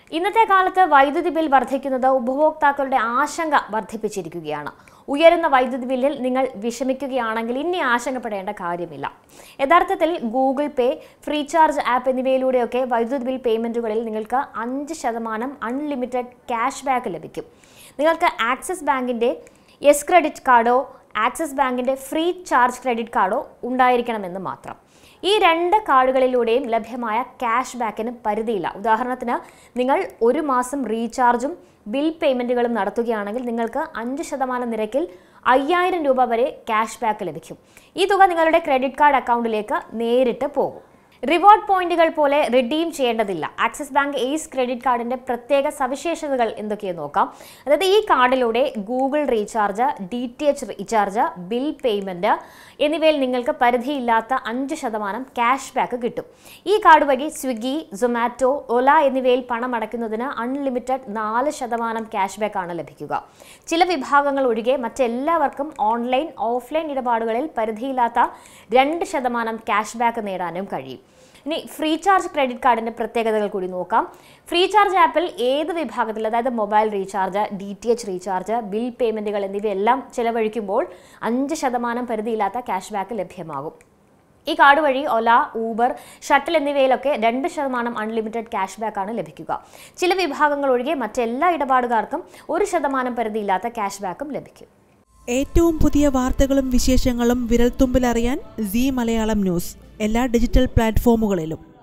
ഇന്നത്തെ കാലത്ത് വൈദ്യുതി ബിൽ വർദ്ധിക്കുന്നത് ഉപഭോക്താക്കളുടെ ആശങ്ക വർദ്ധിപ്പിച്ചിരിക്കുകയാണ് ഉയരുന്ന വൈദ്യുതി ബില്ലിൽ നിങ്ങൾ വിഷമിക്കുകയാണെങ്കിൽ ഇനി ആശങ്കപ്പെടേണ്ട കാര്യമില്ല യഥാർത്ഥത്തിൽ Google Pay Freecharge app എന്നിവയിലൂടെയൊക്കെ വൈദ്യുതി ബിൽ പേയ്മെന്റുകളിൽ നിങ്ങൾക്ക് അഞ്ച് ശതമാനം അൺലിമിറ്റഡ് ക്യാഷ് ബാക്ക് ലഭിക്കും നിങ്ങൾക്ക് ആക്സിസ് ബാങ്കിന്റെ യെസ് ക്രെഡിറ്റ് കാർഡോ ആക്സിസ് ബാങ്കിന്റെ ഫ്രീ ചാർജ് ക്രെഡിറ്റ് കാർഡോ ഉണ്ടായിരിക്കണമെന്ന് മാത്രം ഈ രണ്ട് കാർഡുകളിലൂടെയും ലഭ്യമായ ക്യാഷ് ബാക്കിന് പരിധിയില്ല ഉദാഹരണത്തിന് നിങ്ങൾ ഒരു മാസം റീചാർജും ബിൽ പേയ്മെൻറ്റുകളും നടത്തുകയാണെങ്കിൽ നിങ്ങൾക്ക് അഞ്ച് ശതമാനം നിരക്കിൽ അയ്യായിരം രൂപ വരെ ക്യാഷ് ബാക്ക് ലഭിക്കും ഈ തുക നിങ്ങളുടെ ക്രെഡിറ്റ് കാർഡ് അക്കൗണ്ടിലേക്ക് നേരിട്ട് പോകും റിവാർഡ് പോയിന്റുകൾ പോലെ റിഡീം ചെയ്യേണ്ടതില്ല ആക്സിസ് ബാങ്ക് എയ്സ് ക്രെഡിറ്റ് കാർഡിന്റെ പ്രത്യേക സവിശേഷതകൾ എന്തൊക്കെയെന്ന് നോക്കാം അതായത് ഈ കാർഡിലൂടെ Google recharge D T H recharge bill payment എന്നിവയിൽ നിങ്ങൾക്ക് പരിധിയില്ലാത്ത അഞ്ച് ശതമാനം ക്യാഷ് ബാക്ക് കിട്ടും ഈ കാർഡ് വഴി സ്വിഗ്ഗി സൊമാറ്റോ ഒല എന്നിവയിൽ പണം അടയ്ക്കുന്നതിന് അൺലിമിറ്റഡ് നാല് ശതമാനം ക്യാഷ് ബാക്ക് ആണ് ലഭിക്കുക ചില വിഭാഗങ്ങൾ ഒഴികെ മറ്റെല്ലാവർക്കും ഓൺലൈൻ ഓഫ്ലൈൻ ഇടപാടുകളിൽ പരിധിയില്ലാത്ത രണ്ട് ശതമാനം ക്യാഷ് ബാക്ക് നേടാനും കഴിയും ഇനി ഫ്രീ ചാർജ് ക്രെഡിറ്റ് കാർഡിന്റെ പ്രത്യേകതകൾ കൂടി നോക്കാം ഫ്രീ ചാർജ് ആപ്പിൽ ഏത് വിഭാഗത്തിൽ അതായത് mobile recharge D T H recharge bill പേയ്മെന്റുകൾ എന്നിവയെല്ലാം ചെലവഴിക്കുമ്പോൾ അഞ്ച് ശതമാനം പരിധിയില്ലാത്ത ക്യാഷ് ബാക്ക് ലഭ്യമാകും ഈ കാർഡ് വഴി ഒല ഊബർ ഷട്ടിൽ എന്നിവയിലൊക്കെ രണ്ട് ശതമാനം അൺലിമിറ്റഡ് ക്യാഷ് ബാക്ക് ആണ് ലഭിക്കുക ചില വിഭാഗങ്ങൾ ഒഴികെ മറ്റെല്ലാ ഇടപാടുകാർക്കും ഒരു ശതമാനം പരിധിയില്ലാത്ത ക്യാഷ് ബാക്കും ലഭിക്കും ഏറ്റവും പുതിയ വാർത്തകളും വിശേഷങ്ങളും വിരൽത്തുമ്പിലറിയാൻ സി മലയാളം ന്യൂസ് എല്ലാ ഡിജിറ്റൽ പ്ലാറ്റ്ഫോമുകളിലും